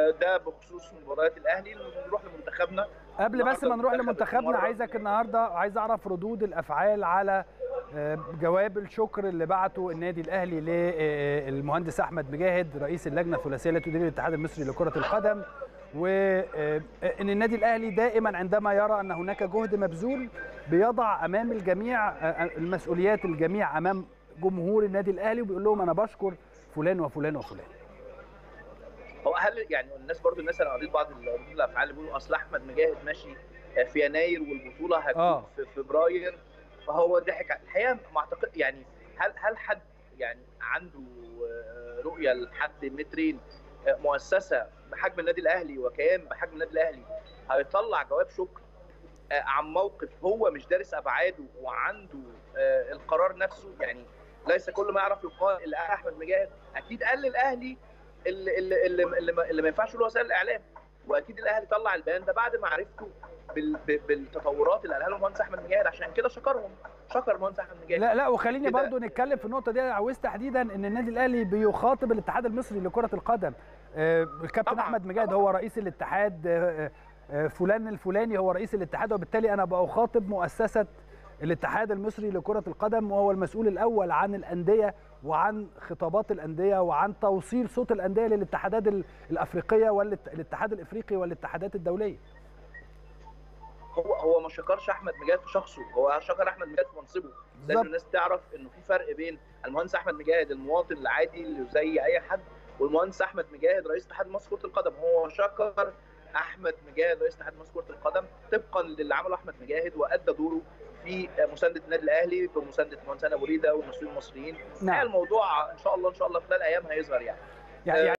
ده بخصوص مباريات الاهلي نروح لمنتخبنا قبل بس ما نروح منتخب لمنتخبنا المرة. عايزك النهارده عايز اعرف ردود الافعال على آه، جواب الشكر اللي بعته النادي الاهلي للمهندس احمد مجاهد رئيس اللجنه الثلاثيه التي تدير الاتحاد المصري لكره القدم وان النادي الاهلي دائما عندما يرى ان هناك جهد مبذول بيضع امام الجميع آه، المسؤوليات الجميع امام جمهور النادي الاهلي وبيقول لهم انا بشكر فلان وفلان وفلان هو هل يعني الناس برضو الناس انا قريت بعض ردود الافعال اللي بيقولوا اصل احمد مجاهد ماشي في يناير والبطوله هتكون آه. في فبراير فهو ضحك على- الحقيقه ما اعتقد يعني هل هل حد يعني عنده آه، رؤيه لحد مترين آه، مؤسسه بحجم النادي الاهلي وكيان بحجم النادي الاهلي هيطلع جواب شكر آه، عن موقف هو مش دارس ابعاده وعنده آه، القرار نفسه يعني ليس كل ما يعرف يقال اللي قال احمد مجاهد اكيد قال للاهلي اللي اللي اللي, اللي, ما- اللي ما ينفعش له وسائل الاعلام واكيد الاهلي طلع البيان ده بعد معرفته بال ب- بالتطورات اللي قالها له المهندس احمد مجاهد عشان كده شكرهم شكر المهندس احمد مجاهد لا لا وخليني كده- برضو نتكلم في النقطه دي عاوز تحديدا ان النادي الاهلي بيخاطب الاتحاد المصري لكره القدم آه، الكابتن طبعاً، احمد مجاهد طبعاً. هو رئيس الاتحاد آه، آه، فلان الفلاني هو رئيس الاتحاد وبالتالي انا بخاطب مؤسسه الاتحاد المصري لكره القدم وهو المسؤول الاول عن الانديه وعن خطابات الانديه وعن توصيل صوت الانديه للاتحادات ال- الافريقيه والاتحاد الافريقي والاتحادات الدوليه هو هو ما شكرش احمد مجاهد في شخصه هو شكر احمد مجاهد في منصبه لازم بالظبط الناس تعرف انه في فرق بين المهندس احمد مجاهد المواطن العادي اللي زي اي حد والمهندس احمد مجاهد رئيس اتحاد مصر كره القدم هو شكر احمد مجاهد رئيس اتحاد مصر كره القدم طبقا للي عمله احمد مجاهد وادى دوره في مسانده النادي الاهلي بمسانده المهندس ابو ريده والمسؤولين المصريين نعم الموضوع ان شاء الله ان شاء الله خلال ايام هيظهر يعني يعني